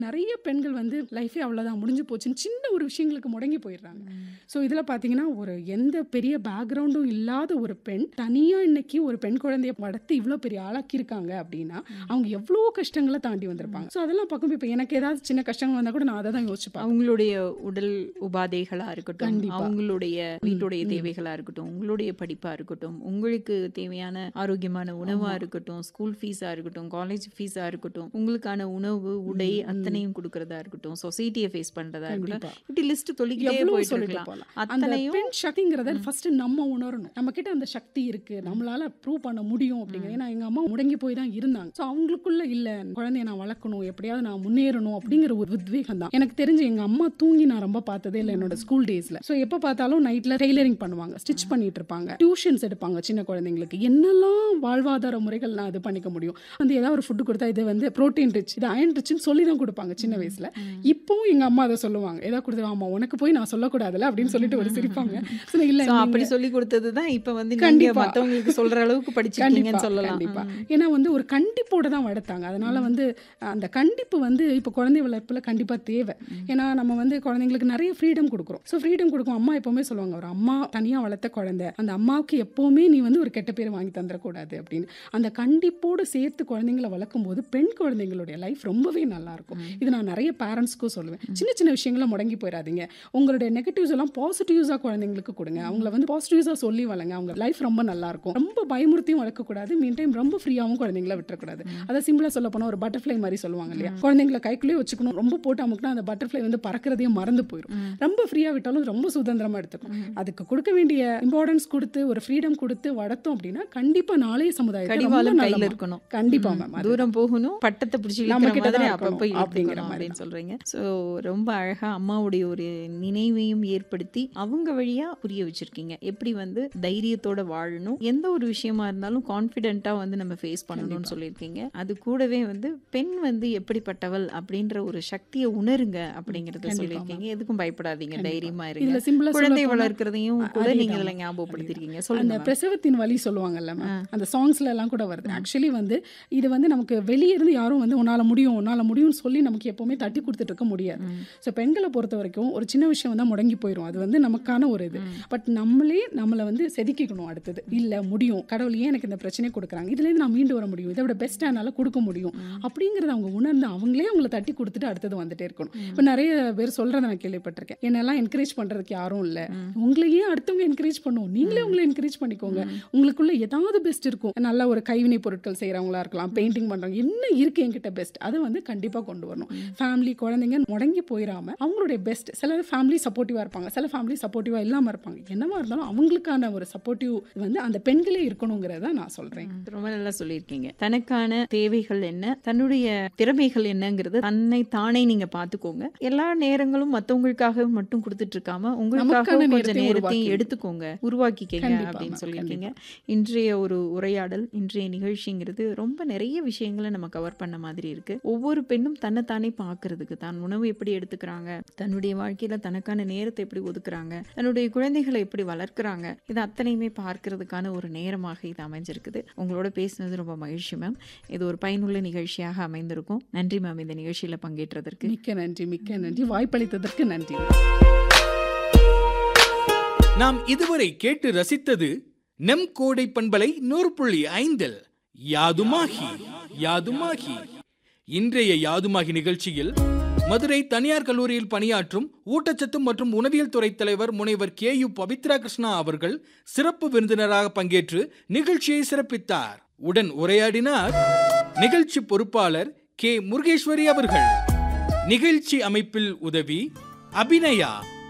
நிறைய பெண்கள் வந்து லைஃபே அவ்வளோதான் முடிஞ்சு போச்சுன்னு சின்ன ஒரு விஷயங்களுக்கு முடங்கி போயிடுறாங்க ஸோ இதில் பார்த்தீங்கன்னா ஒரு எந்த பெரிய பேக்ரவுண்டும் இல்லாத ஒரு பெண் தனியாக இன்னைக்கு ஒரு பெண் குழந்தைய வளர்த்து இவ்வளோ பெரிய ஆளாக்கியிருக்காங்க அப்படின்னா அவங்க எவ்வளோ கஷ்டங்களை தாண்டி வந்திருப்பாங்க ஸோ அதெல்லாம் பார்க்கும்போது இப்போ எனக்கு ஏதாவது சின்ன கஷ்டங்கள் வந்தால் கூட நான் அதை தான் யோசிச்சுப்பேன் அவங்களுடைய உடல் உபாதைகளா இருக்கட்டும் கண்டிப்பா. அவங்களுடைய வீட்டுடைய ம். தேவைகளா இருக்கட்டும் உங்களுடைய படிப்பா இருக்கட்டும் உங்களுக்கு தேவையான ஆரோக்கியமான உணவா ஆமா. இருக்கட்டும் ஸ்கூல் ஃபீஸா இருக்கட்டும் காலேஜ் ஃபீஸா இருக்கட்டும் உங்களுக்கான உணவு உடை ம், ம். அத்தனையும் கொடுக்கறதா இருக்கட்டும் சொசைட்டியை ஃபேஸ் பண்றதா இருக்கட்டும் கண்டிப்பா இப்படி லிஸ்ட் தொல்லிக்கிட்டே எவ்வளவு போயிட்டு சொல்லிட்டு இருக்கலாம் போகலாம் அந்த அத்தனையும் பெண் சக்திங்கிறத ஃபர்ஸ்ட் நம்ம உணரணும் நம்ம கிட்ட அந்த சக்தி இருக்கு நம்மளால ப்ரூவ் பண்ண முடியும் அப்படிங்கிறது ஏன்னா எங்க அம்மா முடங்கி போய் தான் இருந்தாங்க ஸோ அவங்களுக்குள்ள இல்ல குழந்தைய நான் வளர்க்கணும் எப்படியாவது நான் முன்னேறணும் அப்படிங்கிற ஒரு உத்வேகம் தான் எனக்கு தெரிஞ்சு எங்க அம்மா தூங்கி நான் ரொம்ப பார்த்ததே இல்லை என்னோட ஸ்கூல் டேஸ்ல ஸோ எப்போ பார்த்தாலும் நைட்ல டெய்லரிங் பண்ணுவாங்க ஸ்டிச் பண்ணிட்டு இருப்பாங்க டியூஷன்ஸ் எடுப்பாங்க சின்ன குழந்தைங்களுக்கு என்னெல்லாம் வாழ்வாதார முறைகள் நான் இது பண்ணிக்க முடியும் வந்து ஏதாவது ஒரு ஃபுட்டு கொடுத்தா இது வந்து ப்ரோட்டீன் ரிச் இது அயன் ரிச்னு சொல்லி தான் கொடுப்பாங்க சின்ன வயசுல இப்போவும் எங்க அம்மா அதை சொல்லுவாங்க ஏதாவது கொடுத்து ஆமா உனக்கு போய் நான் சொல்லக்கூடாதுல அப்படின்னு சொல்லிட்டு ஒரு சிரிப்பாங்க So, இல்ல So, நீங்க- அப்படி சொல்லி கொடுத்தது தான் இப்ப வந்து நீங்க கண்டிப்பா. மத்தவங்களுக்கு சொல்ற அளவுக்கு படிச்சிருக்கீங்கன்னு சொல்லலாம் கண்டிப்பா ம். ஏன்னா வந்து ஒரு கண்டிப்போட தான் வளர்த்தாங்க அதனால வந்து அந்த கண்டிப்பு வந்து இப்போ குழந்தை வளர்ப்புல கண்டிப்பா தேவை ஏன்னா நம்ம வந்து குழந்தைங்களுக்கு நிறைய ஃப்ரீடம் கொடுக்குறோம் ஸோ ஃப்ரீடம் கொடுக்கும் அம்மா எப்பவுமே சொல்லுவாங்க ஒரு அம்மா தனியா வளர்த்த குழந்தை அந்த அம்மாவுக்கு எப்பவுமே நீ வந்து ஒரு கெட்ட பேர் வாங்கி தந்துடக்கூடாது அப்படின்னு அந்த கண்டிப்போடு சேர்த்து குழந்தைங்களை வளர்க்கும் போது பெண் குழந்தைங்களுடைய லைஃப் ரொம்பவே நல்லா இருக்கும் இது நான் நிறைய பேரண்ட்ஸ்க்கும் சொல்லுவேன் சின்ன சின்ன விஷயங்கள முடங்கி போயிடாதீங்க உங்களுடைய நெகட்டிவ்ஸ் எல்லாம் பாசிட்டிவ்ஸாக குழந்தைங்களுக்கு கொடுங்க அவங்கள வந்து பாசிட்டிவ்ஸாக சொல்லி வளங்க அவங்க லைஃப் ரொம்ப நல்லா இருக்கும் ரொம்ப பயமுறுத்தியும் வளர்க்கக்கூடாது மீன் டைம் ரொம்ப ஃப்ரீயாகவும் குழந்தைங்கள விட்டுறக்கூடாது அதை சிம்பிளாக சொல்ல போனால் ஒரு பட்டர்ஃப்ளை மாதிரி சொல்லுவாங்க இல்லையா குழந்தைங்கள கைக்குள்ளேயே வச்சுக்கணும் ரொம்ப போட்டு அமுக்குனா அந்த பட்டர்ஃப்ளை வந்து பறக்கிறதையும் மறந்து போயிடும் ரொம்ப ஃப்ரீயாக விட்டாலும் ரொம்ப சுதந்திரமா எடுத்துக்கும் அதுக்கு கொடுக்க வேண்டிய இம்பார்ட்டன்ஸ் கொடுத்து ஒரு ஃப்ரீடம் கொடுத்து வளர்த்தோம் அப்படின்னா கண்டிப்பா நாளைய சமுதாயத்தை ரொம்ப கடிவாளம் நல்ல கையில மா- இருக்கணும் கண்டிப்பா ம். மேம் அது தூரம் போகணும் பட்டத்தை பிடிச்சி நம்ம இழுக்கிற கிட்ட தான் மாதிரி இருக்கணும், அப்பப்போ அப்படிங்கிற இழுத்துக்கணும் மாதிரி அப்படின்னு சொல்றீங்க ஸோ ரொம்ப அழகா அம்மாவுடைய ஒரு நினைவையும் ஏற்படுத்தி அவங்க வழியா புரிய வச்சிருக்கீங்க எப்படி வந்து தைரியத்தோட வாழணும் எந்த ஒரு விஷயமா இருந்தாலும் கான்ஃபிடென்ட்டா வந்து நம்ம ஃபேஸ் பண்ணணும்னு சொல்லியிருக்கீங்க அது கூடவே வந்து பெண் வந்து எப்படிப்பட்டவள் அப்படின்ற ஒரு சக்தியை உணருங்க அப்படிங்கறத கண்டிப்பா, சொல்லியிருக்கீங்க எதுக்கும் பயப்படாதீங்க கண்டிப்பா. தைரியமா இதுல இருங்க சிம்பிளா குழந்தை சொல்ல வளர்க்கறதையும் கூட அதேதான் நீங்க இதுல ma'am. ஞாபகப்படுத்திருக்கீங்க அந்த சொல்லுங்க ma'am. பிரசவத்தின் வலி சொல்லுவாங்கல்ல மேம் அந்த சாங்ஸ்ல எல்லாம் கூட வருது ஆக்சுவலி வந்து இது வந்து நமக்கு வெளியே இருந்து யாரும் வந்து உன்னால முடியும் உன்னால முடியும்னு சொல்லி நமக்கு எப்பவுமே தட்டி கொடுத்துட்டு இருக்க முடியாது ஸோ பெண்களை பொறுத்த வரைக்கும் ஒரு சின்ன விஷயம் வந்து முடங்கி போயிடும் அது வந்து நமக்கான ஒரு இது பட் நம்மளே நம்மளை வந்து செதுக்கிக்கணும் அடுத்தது இல்ல முடியும் கடவுள் ஏன் எனக்கு இந்த பிரச்சனையை கொடுக்குறாங்க இதுல இருந்து நான் மீண்டு வர முடியும் இதை விட பெஸ்ட் என்னால கொடுக்க முடியும் அப்படிங்கறத அவங்க உணர்ந்து அவங்களே அவங்கள தட்டி கொடுத்துட்டு அடுத்தது வந்துட்டே இருக்கணும் இப்போ நிறைய பேர் சொல்றதை நான் கேள்விப்பட்டிருக்கேன் என்னெல்லாம் என்கரேஜ் பண்றதுக்கு யாரும் இல்ல உங்களையே அடுத்தவங்க என்கரேஜ் பண்ணுவோம் நீங்களே உங்களை என்கரேஜ் பண்ணிக்கோங்க உங்களுக்குள்ள ஏதாவது பெஸ்ட் இருக்கும் நல்ல ஒரு கைவினை பொருட்கள் செய்றவங்களா இருக்கலாம் பெயிண்டிங் பண்றவங்க என்ன இருக்கு என்கிட்ட பெஸ்ட் அதை வந்து கண்டிப்பா கொண்டு வரணும் ஃபேமிலி குழந்தைங்க முடங்கி போயிடாம அவங்களுடைய பெஸ்ட் சில ஃபேமிலி சப்போர்ட்டிவா இருப்பாங்க சில ஃபேமிலி சப்போர்ட்டிவா இல்லாம இருப்பாங்க என்னவா இருந்தாலும் அவங்களுக்கான ஒரு சப்போர்ட்டிவ் வந்து அந்த பெண்களே இருக்கணுங்கிறத நான் சொல்றேன் ரொம்ப நல்லா சொல்லியிருக்கீங்க தனக்கான தேவைகள் என்ன தன்னுடைய திறமைகள் என்னங்கிறது தன்னை தானே நீங்க பாத்துக்கோங்க எல்லா நேரங்களும் மத்தவங்களுக்காக மட்டும் கொடுத்துட்டு இருக்காம உங்களுக்காக நமக்கான கொஞ்சம் நேரத்தையும் நேரத்தையும் உருவாக்கி. எடுத்துக்கோங்க உருவாக்கிக்கங்க கண்டிப்பா, அப்படின்னு ma'am, சொல்லியிருக்கீங்க இன்றைய ஒரு உரையாடல் இன்றைய நிகழ்ச்சிங்கிறது ரொம்ப நிறைய விஷயங்களை நம்ம கவர் பண்ண மாதிரி இருக்கு ஒவ்வொரு பெண்ணும் தன்னைத்தானே பார்க்கறதுக்கு தான் உணவு எப்படி எடுத்துக்கிறாங்க தன்னுடைய வாழ்க்கையில தனக்கான நேரத்தை எப்படி ஒதுக்குறாங்க தன்னுடைய குழந்தைகளை எப்படி வளர்க்குறாங்க இது அத்தனையுமே பார்க்கறதுக்கான ஒரு நேரமாக இது அமைஞ்சிருக்குது உங்களோட பேசினது ரொம்ப மகிழ்ச்சி மேம் இது ஒரு பயனுள்ள நிகழ்ச்சியாக அமைந்திருக்கும் நன்றி மேம் இந்த நிகழ்ச்சியில பங்கேற்றதற்கு மிக்க நன்றி மிக்க நன்றி வாய்ப்பளித்ததற்கு நன்றி நாம் இதுவரை கேட்டு ரசித்தது நெம் கோடை பண்பலை நூறு புள்ளி ஐந்தில் யாதுமாகி யாதுமாகி இன்றைய யாதுமாகி நிகழ்ச்சியில் மதுரை தனியார் கல்லூரியில் பணியாற்றும் ஊட்டச்சத்து மற்றும் உணவியல் துறை தலைவர் முனைவர் கே யு பவித்ரா கிருஷ்ணா அவர்கள் சிறப்பு விருந்தினராக பங்கேற்று நிகழ்ச்சியை சிறப்பித்தார் உடன் உரையாடினார் நிகழ்ச்சி பொறுப்பாளர் கே முருகேஸ்வரி அவர்கள் நிகழ்ச்சி அமைப்பில் உதவி அபிநயா